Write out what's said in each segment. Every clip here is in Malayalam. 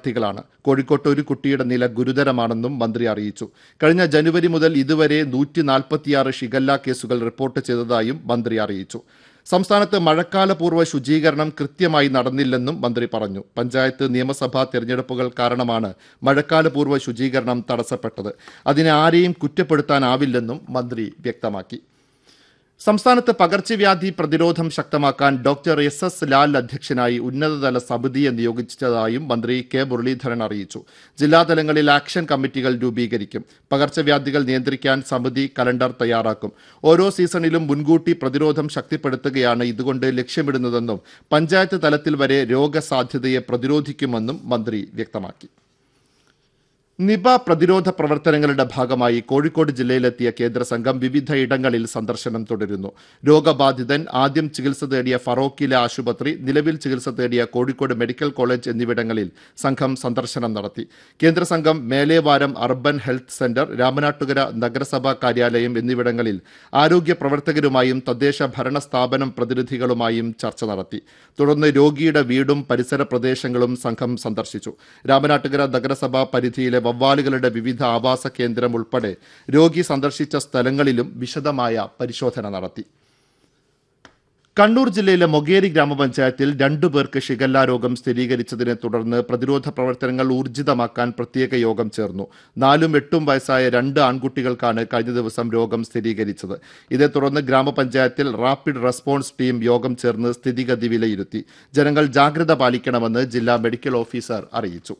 വിദ്യാർത്ഥികളാണ് കോഴിക്കോട്ട് ഒരു കുട്ടിയുടെ നില ഗുരുതരമാണെന്നും മന്ത്രി അറിയിച്ചു കഴിഞ്ഞ ജനുവരി മുതൽ ഇതുവരെ നൂറ്റി നാൽപ്പത്തിയാറ് ഷിഗല്ല കേസുകൾ റിപ്പോർട്ട് ചെയ്തതായും മന്ത്രി അറിയിച്ചു സംസ്ഥാനത്ത് മഴക്കാലപൂർവ്വ ശുചീകരണം കൃത്യമായി നടന്നില്ലെന്നും മന്ത്രി പറഞ്ഞു പഞ്ചായത്ത് നിയമസഭാ തെരഞ്ഞെടുപ്പുകൾ കാരണമാണ് മഴക്കാലപൂർവ്വ ശുചീകരണം തടസ്സപ്പെട്ടത് അതിനെ ആരെയും കുറ്റപ്പെടുത്താനാവില്ലെന്നും മന്ത്രി വ്യക്തമാക്കി സംസ്ഥാനത്ത് പകർച്ചവ്യാധി പ്രതിരോധം ശക്തമാക്കാൻ ഡോക്ടർ എസ് എസ് ലാൽ അധ്യക്ഷനായി ഉന്നതതല സമിതിയെ നിയോഗിച്ചതായും മന്ത്രി കെ മുരളീധരൻ അറിയിച്ചു ജില്ലാതലങ്ങളിൽ ആക്ഷൻ കമ്മിറ്റികൾ രൂപീകരിക്കും പകർച്ചവ്യാധികൾ നിയന്ത്രിക്കാൻ സമിതി കലണ്ടർ തയ്യാറാക്കും ഓരോ സീസണിലും മുൻകൂട്ടി പ്രതിരോധം ശക്തിപ്പെടുത്തുകയാണ് ഇതുകൊണ്ട് ലക്ഷ്യമിടുന്നതെന്നും പഞ്ചായത്ത് തലത്തിൽ വരെ രോഗസാധ്യതയെ പ്രതിരോധിക്കുമെന്നും മന്ത്രി വ്യക്തമാക്കി നിപ പ്രതിരോധ പ്രവർത്തനങ്ങളുടെ ഭാഗമായി കോഴിക്കോട് ജില്ലയിലെത്തിയ കേന്ദ്ര സംഘം വിവിധ ഇടങ്ങളിൽ സന്ദർശനം തുടരുന്നു രോഗബാധിതൻ ആദ്യം ചികിത്സ തേടിയ ഫറോക്കിലെ ആശുപത്രി നിലവിൽ ചികിത്സ തേടിയ കോഴിക്കോട് മെഡിക്കൽ കോളേജ് എന്നിവിടങ്ങളിൽ സംഘം സന്ദർശനം നടത്തി കേന്ദ്ര സംഘം Melevaram urban health centre Ramanattukara നഗരസഭാ കാര്യാലയം എന്നിവിടങ്ങളിൽ ആരോഗ്യ പ്രവർത്തകരുമായും തദ്ദേശ ഭരണ സ്ഥാപനം പ്രതിനിധികളുമായും ചർച്ച നടത്തി തുടർന്ന് രോഗിയുടെ വീടും പരിസര പ്രദേശങ്ങളും സംഘം സന്ദർശിച്ചു രാമനാട്ടുകര നഗരസഭാ പരിധിയിലെ വവ്വാലുകളുടെ വിവിധ ആവാസ കേന്ദ്രം ഉൾപ്പെടെ രോഗി സന്ദർശിച്ച സ്ഥലങ്ങളിലും വിശദമായ പരിശോധന നടത്തി കണ്ണൂർ ജില്ലയിലെ മൊകേരി ഗ്രാമപഞ്ചായത്തിൽ രണ്ടു പേർക്ക് ഷിഗല്ല രോഗം സ്ഥിരീകരിച്ചതിനെ തുടർന്ന് പ്രതിരോധ പ്രവർത്തനങ്ങൾ ഊർജിതമാക്കാൻ പ്രത്യേക യോഗം ചേർന്നു നാലും എട്ടും വയസ്സായ രണ്ട് ആൺകുട്ടികൾക്കാണ് കഴിഞ്ഞ ദിവസം രോഗം സ്ഥിരീകരിച്ചത് ഇതേ തുടർന്ന് ഗ്രാമപഞ്ചായത്തിൽ റാപ്പിഡ് റെസ്പോൺസ് ടീം യോഗം ചേർന്ന് സ്ഥിതിഗതി വിലയിരുത്തി ജനങ്ങൾ ജാഗ്രത പാലിക്കണമെന്ന് ജില്ലാ മെഡിക്കൽ ഓഫീസർ അറിയിച്ചു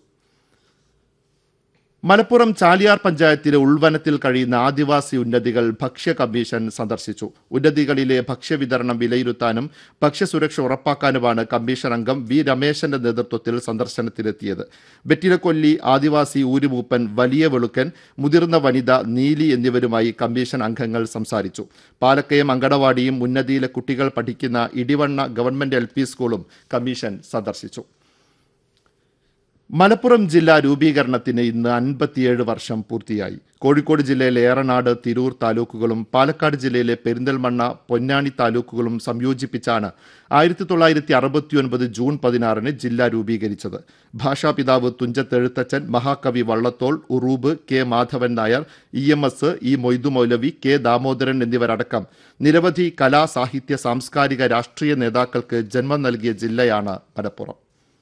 മലപ്പുറം ചാലിയാർ പഞ്ചായത്തിലെ ഉൾവനത്തിൽ കഴിയുന്ന ആദിവാസി ഉന്നതികൾ ഭക്ഷ്യ കമ്മീഷൻ സന്ദർശിച്ചു ഉന്നതികളിലെ ഭക്ഷ്യവിതരണം വിലയിരുത്താനും ഭക്ഷ്യസുരക്ഷ ഉറപ്പാക്കാനുമാണ് കമ്മീഷൻ അംഗം വി രമേശന്റെ നേതൃത്വത്തിൽ സന്ദർശനത്തിലെത്തിയത് വെറ്റിലക്കൊല്ലി ആദിവാസി ഊരുമൂപ്പൻ വലിയ വെളുക്കൻ മുതിർന്ന വനിത നീലി എന്നിവരുമായി കമ്മീഷൻ അംഗങ്ങൾ സംസാരിച്ചു പാലക്കയം അങ്കണവാടിയും ഉന്നതിയിലെ കുട്ടികൾ പഠിക്കുന്ന ഇടിവണ്ണ ഗവൺമെന്റ് എൽ സ്കൂളും കമ്മീഷൻ സന്ദർശിച്ചു മലപ്പുറം ജില്ലാ രൂപീകരണത്തിന് ഇന്ന് അൻപത്തിയേഴ് വർഷം പൂർത്തിയായി കോഴിക്കോട് ജില്ലയിലെ ഏറനാട് തിരൂർ താലൂക്കുകളും പാലക്കാട് ജില്ലയിലെ പെരിന്തൽമണ്ണ പൊന്നാനി താലൂക്കുകളും സംയോജിപ്പിച്ചാണ് ആയിരത്തി തൊള്ളായിരത്തി അറുപത്തിയൊൻപത് ജൂൺ പതിനാറിന് ജില്ല രൂപീകരിച്ചത് ഭാഷാപിതാവ് തുഞ്ചത്തെഴുത്തച്ഛൻ മഹാകവി Vallathol Uroob K Madhavan Nair E M S E Moidu Moulavi K Damodaran എന്നിവരടക്കം നിരവധി കലാ സാഹിത്യ സാംസ്കാരിക രാഷ്ട്രീയ നേതാക്കൾക്ക് ജന്മം നൽകിയ ജില്ലയാണ് മലപ്പുറം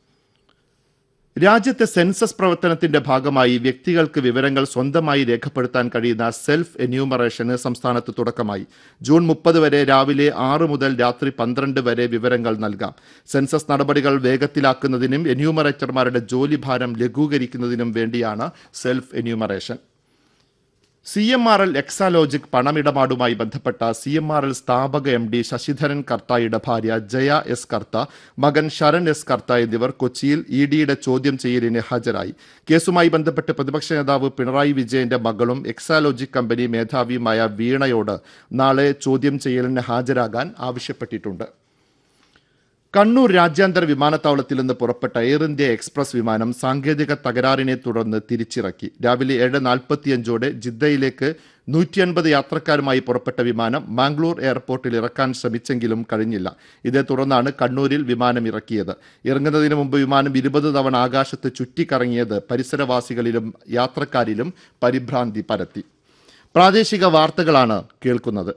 രാജ്യത്തെ സെൻസസ് പ്രവർത്തനത്തിന്റെ ഭാഗമായി വ്യക്തികൾക്ക് വിവരങ്ങൾ സ്വന്തമായി രേഖപ്പെടുത്താൻ കഴിയുന്ന സെൽഫ് എന്യൂമറേഷന് സംസ്ഥാനത്ത് തുടക്കമായി ജൂൺ മുപ്പത് വരെ രാവിലെ ആറ് മുതൽ രാത്രി പന്ത്രണ്ട് വരെ വിവരങ്ങൾ നൽകാം സെൻസസ് നടപടികൾ വേഗത്തിലാക്കുന്നതിനും എന്യൂമറേറ്റർമാരുടെ ജോലിഭാരം ലഘൂകരിക്കുന്നതിനും വേണ്ടിയാണ് self enumeration C M R L Exalogic പണമിടപാടുമായി ബന്ധപ്പെട്ട സി എം ആർ എൽ സ്ഥാപക എം ഡി ശശിധരൻ കർത്തായുടെ ഭാര്യ ജയ എസ് കർത്ത മകൻ ശരൺ എസ് കർത്ത എന്നിവർ കൊച്ചിയിൽ ഇ ഡിയുടെ ചോദ്യം ചെയ്യലിന് ഹാജരായി കേസുമായി ബന്ധപ്പെട്ട് പ്രതിപക്ഷ നേതാവ് പിണറായി വിജയന്റെ മകളും എക്സാലോജിക് കമ്പനി മേധാവിയുമായ വീണയോട് നാളെ ചോദ്യം ചെയ്യലിന് ഹാജരാകാൻ ആവശ്യപ്പെട്ടിട്ടുണ്ട് കണ്ണൂർ രാജ്യാന്തര വിമാനത്താവളത്തിൽ നിന്ന് പുറപ്പെട്ട എയർ ഇന്ത്യ എക്സ്പ്രസ് വിമാനം സാങ്കേതിക തകരാറിനെ തുടർന്ന് തിരിച്ചിറക്കി രാവിലെ ഏഴ് നാൽപ്പത്തിയഞ്ചോടെ ജിദ്ദയിലേക്ക് നൂറ്റി അൻപത് യാത്രക്കാരുമായി പുറപ്പെട്ട വിമാനം മാംഗ്ലൂർ എയർപോർട്ടിൽ ഇറക്കാൻ ശ്രമിച്ചെങ്കിലും കഴിഞ്ഞില്ല ഇതേ തുടർന്നാണ് കണ്ണൂരിൽ വിമാനം ഇറക്കിയത് ഇറങ്ങുന്നതിന് മുമ്പ് വിമാനം ഇരുപത് തവണ ആകാശത്ത് ചുറ്റിക്കറങ്ങിയത് പരിസരവാസികളിലും യാത്രക്കാരിലും പരിഭ്രാന്തി പരത്തി പ്രാദേശിക വാർത്തകളാണ് കേൾക്കുന്നത്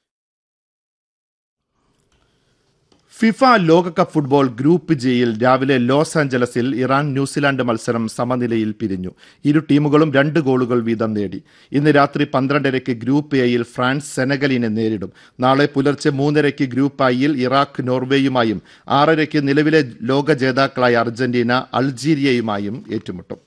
ഫിഫ ലോകകപ്പ് ഫുട്ബോൾ ഗ്രൂപ്പ് ജിയിൽ രാവിലെ ലോസ് ആഞ്ചലസിൽ ഇറാൻ ന്യൂസിലാൻഡ് മത്സരം സമനിലയിൽ പിരിഞ്ഞു ഇരു ടീമുകളും രണ്ട് ഗോളുകൾ വീതം നേടി ഇന്ന് രാത്രി പന്ത്രണ്ടരയ്ക്ക് ഗ്രൂപ്പ് എയിൽ ഫ്രാൻസ് സെനഗലിനെ നേരിടും നാളെ പുലർച്ചെ മൂന്നരയ്ക്ക് ഗ്രൂപ്പ് ഐയിൽ ഇറാഖ് നോർവേയുമായും ആറരയ്ക്ക് നിലവിലെ ലോക ജേതാക്കളായ അർജന്റീന അൾജീരിയയുമായും ഏറ്റുമുട്ടും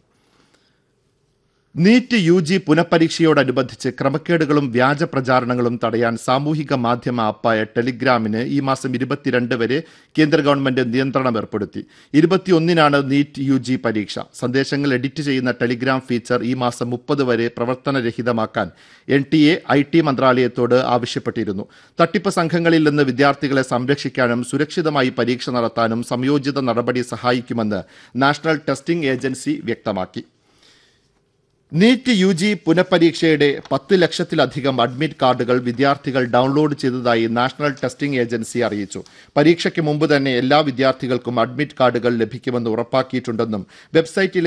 നീറ്റ് യു ജി പുനഃപരീക്ഷയോടനുബന്ധിച്ച് ക്രമക്കേടുകളും വ്യാജ പ്രചാരണങ്ങളും തടയാൻ സാമൂഹിക മാധ്യമ ആപ്പായ ടെലിഗ്രാമിന് ഈ മാസം ഇരുപത്തിരണ്ട് വരെ കേന്ദ്ര ഗവൺമെന്റ് നിയന്ത്രണം ഏർപ്പെടുത്തി ഇരുപത്തിയൊന്നിനാണ് നീറ്റ് യു ജി പരീക്ഷ സന്ദേശങ്ങൾ എഡിറ്റ് ചെയ്യുന്ന ടെലിഗ്രാം ഫീച്ചർ ഈ മാസം മുപ്പത് വരെ പ്രവർത്തനരഹിതമാക്കാൻ N T A I T മന്ത്രാലയത്തോട് ആവശ്യപ്പെട്ടിരുന്നു തട്ടിപ്പ് സംഘങ്ങളിൽ നിന്ന് വിദ്യാർത്ഥികളെ സംരക്ഷിക്കാനും സുരക്ഷിതമായി പരീക്ഷ നടത്താനും സംയോജിത നടപടി സഹായിക്കുമെന്ന് നാഷണൽ ടെസ്റ്റിംഗ് ഏജൻസി വ്യക്തമാക്കി നീറ്റ് യു ജി പുനഃപരീക്ഷയുടെ പത്ത് ലക്ഷത്തിലധികം അഡ്മിറ്റ് കാർഡുകൾ വിദ്യാർത്ഥികൾ ഡൗൺലോഡ് ചെയ്തതായി നാഷണൽ ടെസ്റ്റിംഗ് ഏജൻസി അറിയിച്ചു പരീക്ഷയ്ക്ക് മുമ്പ് തന്നെ എല്ലാ വിദ്യാർത്ഥികൾക്കും അഡ്മിറ്റ് കാർഡുകൾ ലഭിക്കുമെന്ന് ഉറപ്പാക്കിയിട്ടുണ്ടെന്നും വെബ്സൈറ്റിലെ